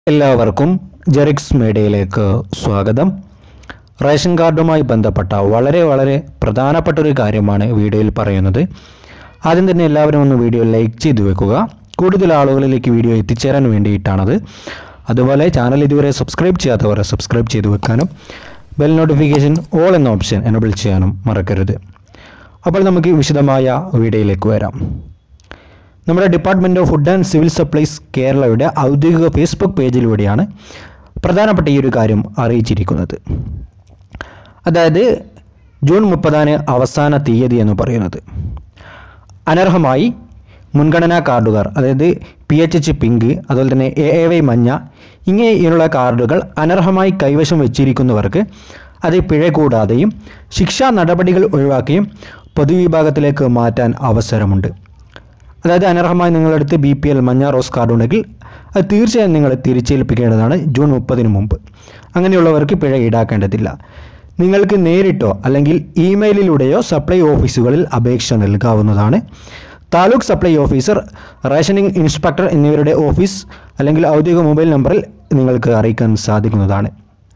എല്ലാവർക്കും ജെറിക്സ് മീഡിയയിലേക്ക് സ്വാഗതം റേഷൻ കാർഡുമായി ബന്ധപ്പെട്ട വളരെ വളരെ പ്രധാനപ്പെട്ട ഒരു കാര്യമാണ് വീഡിയോയിൽ പറയുന്നത് ആദ്യം തന്നെ എല്ലാവരും ഒന്ന് വീഡിയോ ലൈക്ക് ചെയ്തു വെക്കുക കൂടുതൽ ആളുകളിലേക്ക് വീഡിയോ എത്തിച്ചേരാൻ വേണ്ടിയിട്ടാണത് അതുപോലെ ചാനൽ ഇതുവരെ സബ്സ്ക്രൈബ് ചെയ്യാത്തവർ സബ്സ്ക്രൈബ് ചെയ്തു വെക്കാനും ബെൽ നോട്ടിഫിക്കേഷൻ ഓൾ എന്ന ഓപ്ഷൻ എനബിൾ ചെയ്യാനും മറക്കരുത് അപ്പോൾ നമുക്ക് വിശദമായ വീഡിയോയിലേക്ക് വരാം നമ്മുടെ department of food and civil supplies കേരളയുടെ ഔദ്യോഗിക ഫേസ്ബുക്ക് പേജിലൂടെയാണ് പ്രധാനപ്പെട്ട ഈ ഒരു കാര്യം അറിയിച്ചിരിക്കുന്നത് അതായത് ജൂൺ മുപ്പതാണ് അവസാന തീയതി എന്ന് പറയുന്നത് അനർഹമായി മുൻഗണനാ കാർഡുകാർ അതായത് പി എച്ച് എച്ച് പിങ്ക് അതുപോലെ തന്നെ എ എ വൈ മഞ്ഞ ഇങ്ങനെയുള്ള കാർഡുകൾ അനർഹമായി കൈവശം വെച്ചിരിക്കുന്നവർക്ക് അത് പിഴ കൂടാതെയും ശിക്ഷാ നടപടികൾ ഒഴിവാക്കിയും പൊതുവിഭാഗത്തിലേക്ക് മാറ്റാൻ അവസരമുണ്ട് അതായത് അനർഹമായി നിങ്ങളടുത്ത് ബി പി എൽ മഞ്ഞ റോസ് കാർഡ് ഉണ്ടെങ്കിൽ അത് തീർച്ചയായും നിങ്ങൾ തിരിച്ചേൽപ്പിക്കേണ്ടതാണ് ജൂൺ മുപ്പതിന് മുമ്പ് അങ്ങനെയുള്ളവർക്ക് പിഴ ഈടാക്കേണ്ടതില്ല നിങ്ങൾക്ക് നേരിട്ടോ അല്ലെങ്കിൽ ഇമെയിലിലൂടെയോ സപ്ലൈ ഓഫീസുകളിൽ അപേക്ഷ നൽകാവുന്നതാണ് taluk supply officer rationing inspector എന്നിവരുടെ ഓഫീസ് അല്ലെങ്കിൽ ഔദ്യോഗിക മൊബൈൽ നമ്പറിൽ നിങ്ങൾക്ക് അറിയിക്കാൻ സാധിക്കുന്നതാണ്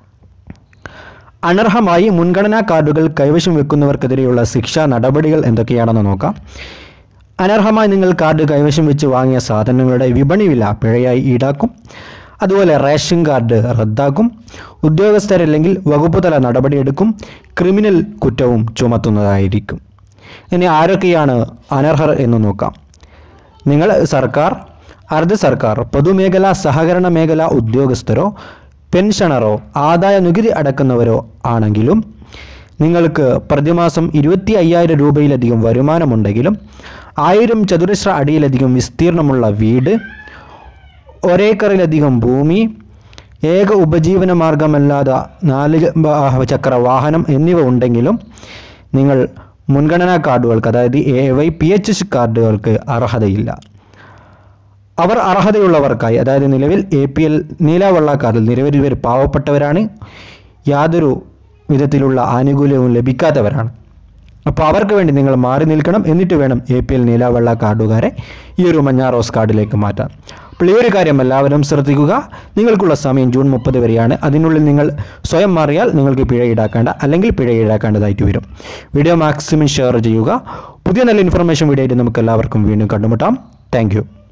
അനർഹമായി മുൻഗണനാ കാർഡുകൾ കൈവശം വെക്കുന്നവർക്കെതിരെയുള്ള ശിക്ഷാ നടപടികൾ എന്തൊക്കെയാണെന്ന് നോക്കാം അനർഹമായി നിങ്ങൾ കാർഡ് കൈവശം വെച്ച് വാങ്ങിയ സാധനങ്ങളുടെ വിപണി വില പിഴയായി ഈടാക്കും അതുപോലെ റേഷൻ കാർഡ് റദ്ദാക്കും ഉദ്യോഗസ്ഥരല്ലെങ്കിൽ വകുപ്പ് തല നടപടിയെടുക്കും ക്രിമിനൽ കുറ്റവും ചുമത്തുന്നതായിരിക്കും ഇനി ആരൊക്കെയാണ് അനർഹർ എന്ന് നോക്കാം നിങ്ങൾ സർക്കാർ അർദ്ധ സർക്കാർ പൊതുമേഖലാ സഹകരണ മേഖല ഉദ്യോഗസ്ഥരോ പെൻഷനറോ ആദായ നികുതി അടക്കുന്നവരോ ആണെങ്കിലും നിങ്ങൾക്ക് പ്രതിമാസം ഇരുപത്തി അയ്യായിരം രൂപയിലധികം വരുമാനമുണ്ടെങ്കിലും ആയിരം ചതുരശ്ര അടിയിലധികം വിസ്തീർണമുള്ള വീട് ഒരേക്കറിലധികം ഭൂമി ഏക ഉപജീവന മാർഗമല്ലാതെ നാല് ച- ചക്ര വാഹനം എന്നിവ ഉണ്ടെങ്കിലും നിങ്ങൾ മുൻഗണനാ കാർഡുകൾക്ക് അതായത് A Y P H S കാർഡുകൾക്ക് അർഹതയില്ല അവർ അർഹതയുള്ളവർക്കായി അതായത് നിലവിൽ എ പി എൽ നീലാവള്ള കാർഡിൽ നിരവധി പേർ പാവപ്പെട്ടവരാണ് യാതൊരു വിധത്തിലുള്ള ആനുകൂല്യവും ലഭിക്കാത്തവരാണ് അപ്പോൾ അവർക്ക് വേണ്ടി നിങ്ങൾ മാറി നിൽക്കണം എന്നിട്ട് വേണം എ പി എൽ നീലാവെള്ള കാർഡുകാരെ ഈ ഒരു മഞ്ഞ റോസ് കാർഡിലേക്ക് മാറ്റാൻ അപ്പോൾ ഈ ഒരു കാര്യം എല്ലാവരും ശ്രദ്ധിക്കുക നിങ്ങൾക്കുള്ള സമയം ജൂൺ മുപ്പത് വരെയാണ് അതിനുള്ളിൽ നിങ്ങൾ സ്വയം മാറിയാൽ നിങ്ങൾക്ക് പിഴ ഈടാക്കേണ്ട അല്ലെങ്കിൽ പിഴ ഈടാക്കേണ്ടതായിട്ട് വരും വീഡിയോ മാക്സിമം ഷെയർ ചെയ്യുക പുതിയ നല്ല ഇൻഫർമേഷൻ വീഡിയോ ആയിട്ട് നമുക്ക് എല്ലാവർക്കും വീണ്ടും കണ്ടുമുട്ടാം താങ്ക്